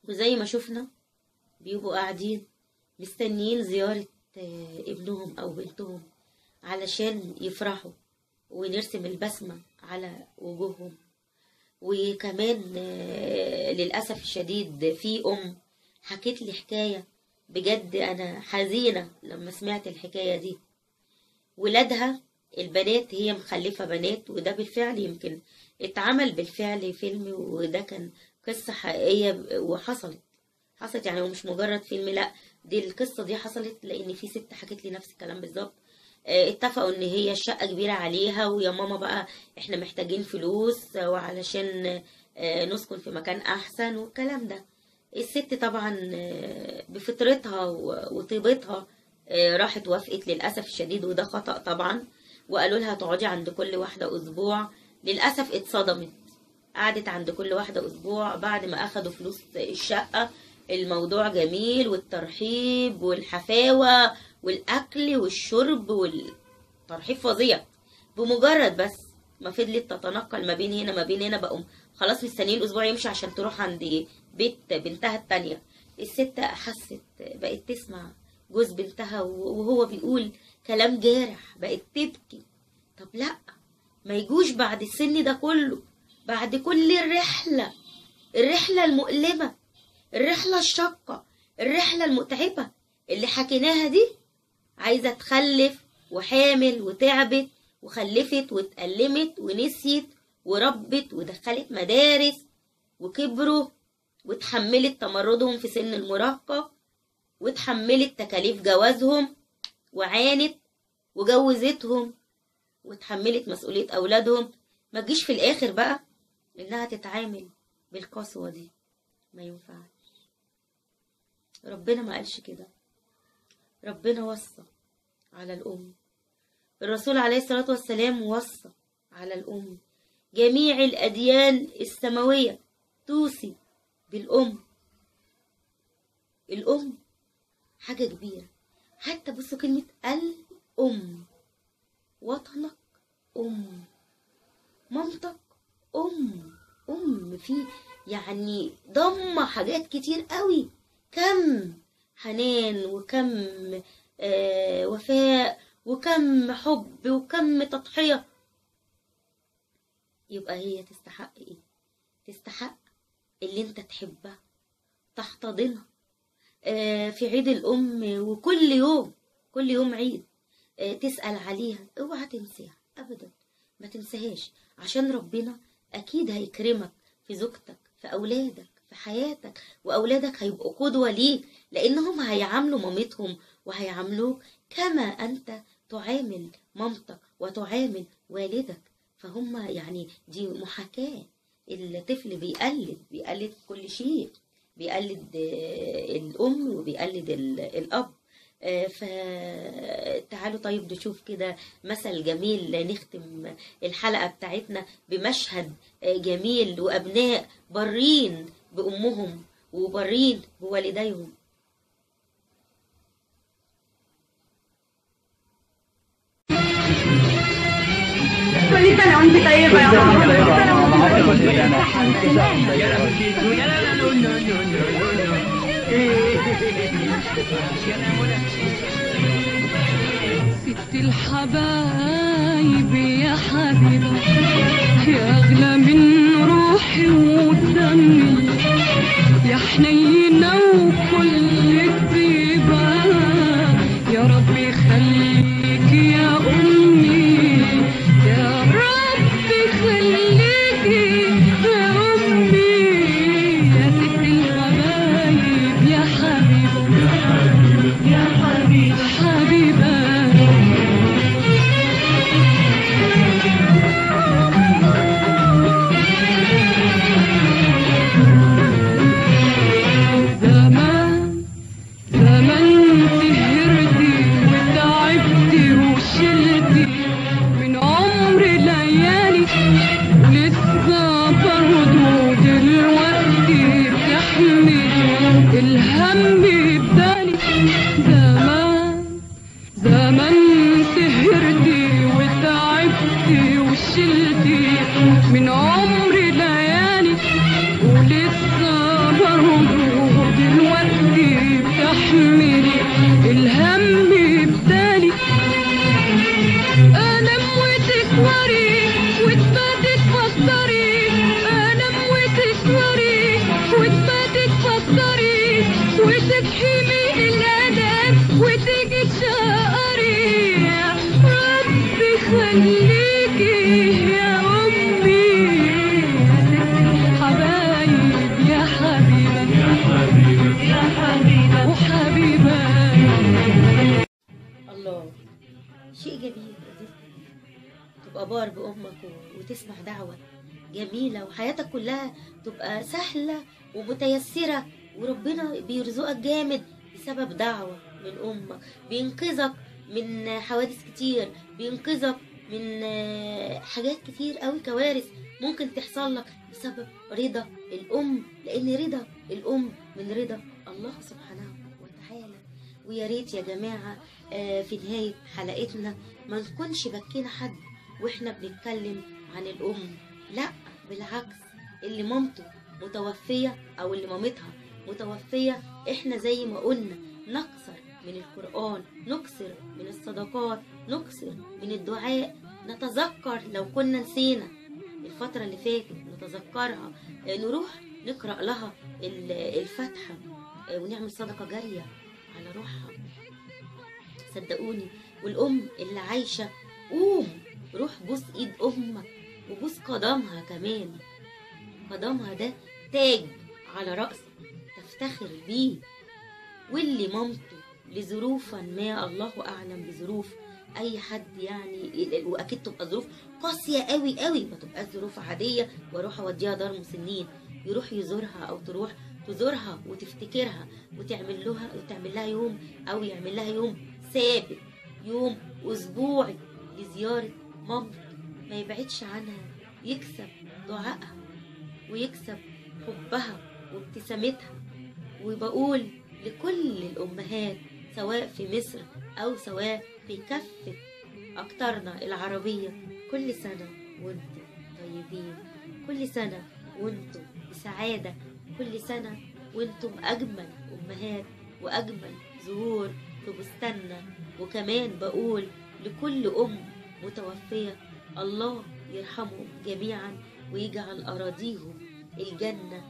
وزي ما شفنا بيبقوا قاعدين مستنيين زيارة آه، ابنهم أو بنتهم علشان يفرحوا ونرسم البسمة على وجوههم وكمان آه، للأسف الشديد في أم حكت لي حكاية بجد أنا حزينة لما سمعت الحكاية دي ولادها البنات هي مخلفة بنات وده بالفعل يمكن اتعمل بالفعل فيلم وده كان قصة حقيقية وحصلت حصلت يعني هو مش مجرد فيلم لا دي القصة دي حصلت لأن في ست حكت لي نفس الكلام بالظبط آه، اتفقوا ان هي الشقة كبيرة عليها ويا ماما بقى احنا محتاجين فلوس وعلشان آه، نسكن في مكان احسن والكلام ده الست طبعا آه، بفطرتها و- وطيبتها آه، راحت وافقت للأسف الشديد وده خطأ طبعا وقالوا لها تقعدي عند كل واحدة أسبوع للأسف اتصدمت قعدت عند كل واحدة أسبوع بعد ما أخدوا فلوس الشقة الموضوع جميل والترحيب والحفاوة والأكل والشرب والترحيب فظيع بمجرد بس ما فضلت تتنقل ما بين هنا ما بين هنا بقوا خلاص مستنيين أسبوع يمشي عشان تروح عند بيت بنتها التانية الست حست بقت تسمع جوز بنتها وهو بيقول كلام جارح بقت تبكي طب لا ما يجوش بعد السن ده كله بعد كل الرحلة الرحلة المؤلمة الرحلة الشاقة الرحلة المتعبة اللي حكيناها دي عايزة تخلف وحامل وتعبت وخلفت واتألمت ونسيت وربت ودخلت مدارس وكبروا وتحملت تمردهم في سن المراهقة وتحملت تكاليف جوازهم وعانت وجوزتهم وتحملت مسؤولية أولادهم ما تجيش في الآخر بقى إنها تتعامل بالقسوة دي ما ينفعش ربنا ما قالش كده ربنا وصى على الأم الرسول عليه الصلاة والسلام وصى على الأم جميع الأديان السماوية توصي بالأم الأم حاجة كبيرة حتى بصوا كلمة الأم وطنك أم مامتك أم أم في يعني ضم حاجات كتير قوي كم حنان وكم آه وفاء وكم حب وكم تضحية يبقى هي تستحق ايه تستحق اللي انت تحبها تحتضنها آه في عيد الأم وكل يوم كل يوم عيد آه تسأل عليها اوعى تنساها أبدا ما تنساهاش عشان ربنا أكيد هيكرمك في زوجتك في أولادك في حياتك وأولادك هيبقوا قدوة ليك لأنهم هيعاملوا مامتهم وهيعاملوك كما أنت تعامل مامتك وتعامل والدك فهم يعني دي محاكاة الطفل بيقلد بيقلد كل شيء بيقلد آه، الأم وبيقلد ال- الأب آه، فتعالوا طيب نشوف كده مثل جميل نختم الحلقة بتاعتنا بمشهد آه، جميل وأبناء برين بأمهم وبرين بوالديهم كل سنة وانت طيبة يا ماما ست الحبايب يا حبيبة يا أغلى من روحي ودمي يا حنينة وكل طيبة يا رب يخليك يا أمي يا رب يخليك يا أمي يا ست الحبايب يا حبيبة يا حبيبة حبيبة تبقى بار بأمك و- وتسمع دعوة جميلة وحياتك كلها تبقى سهلة ومتيسرة وربنا بيرزقك جامد بسبب دعوة من أمك بينقذك من حوادث كتير بينقذك من آه، حاجات كتير قوي كوارث ممكن تحصل لك بسبب رضا الأم لأن رضا الأم من رضا الله سبحانه وتعالى ويا ريت يا جماعة آه، في نهاية حلقتنا ما نكونش بكينا حد واحنا بنتكلم عن الأم لا بالعكس اللي مامته متوفية أو اللي مامتها متوفية احنا زي ما قلنا نكسر من القرآن نكسر من الصدقات نكسر من الدعاء نتذكر لو كنا نسينا الفترة اللي فاتت نتذكرها آه، نروح نقرأ لها ال- الفاتحة آه، ونعمل صدقة جارية على روحها صدقوني والأم اللي عايشة قوم روح بوس إيد أمك وبوس قدمها كمان قدمها ده تاج على رأسك تفتخر بيه واللي مامته لظروفا ما الله أعلم بظروف أي حد يعني وأكيد تبقى ظروف قاسية قوي قوي ما تبقاش ظروف عادية وأروح أوديها دار مسنين يروح يزورها أو تروح تزورها وتفتكرها وتعمل لها وتعمل لها يوم أو يعمل لها يوم ثابت يوم أسبوعي لزيارة مامته ما يبعدش عنها يكسب دعائها ويكسب حبها وابتسامتها وبقول لكل الأمهات سواء في مصر أو سواء في كافة أقطارنا العربية كل سنة وانتم طيبين كل سنة وانتم بسعادة كل سنة وانتم أجمل أمهات وأجمل زهور في بستاننا وكمان بقول لكل أم متوفية الله يرحمهم جميعا ويجعل أراضيهم الجنة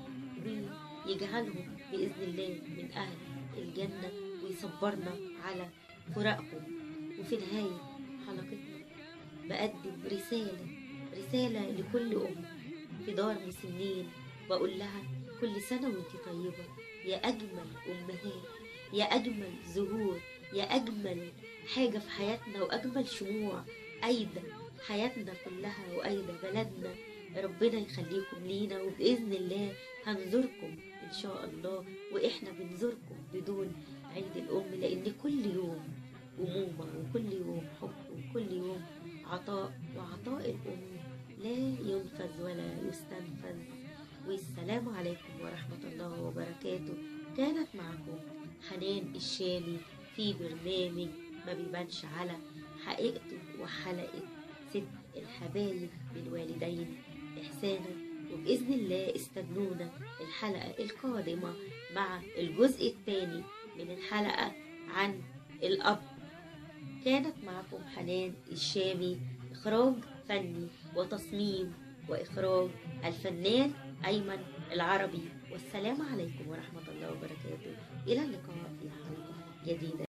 ويجعلهم بإذن الله من أهل الجنة ويصبرنا على فراقهم وفي نهاية حلقتنا بقدم رسالة رسالة لكل أم في دار مسنين بقول لها كل سنة وانت طيبة يا أجمل أمهات يا أجمل زهور يا أجمل حاجة في حياتنا وأجمل شموع أيضا حياتنا كلها وأيضا بلدنا ربنا يخليكم لينا وبإذن الله هنزوركم إن شاء الله وإحنا بنزوركم بدون عيد الأم لأن كل يوم أمومة وكل يوم حب وكل يوم عطاء وعطاء الأم لا ينفذ ولا يستنفذ والسلام عليكم ورحمة الله وبركاته كانت معكم حنان الشامي في برنامج ما بيبانش على حقيقته وحلقة ست الحبايب بالوالدين إحسانا وبإذن الله استنونا الحلقة القادمة مع الجزء الثاني من الحلقة عن الأب كانت معكم حنان الشامي إخراج فني وتصميم وإخراج الفنان أيمن العربي والسلام عليكم ورحمة الله وبركاته إلى اللقاء في حلقة جديدة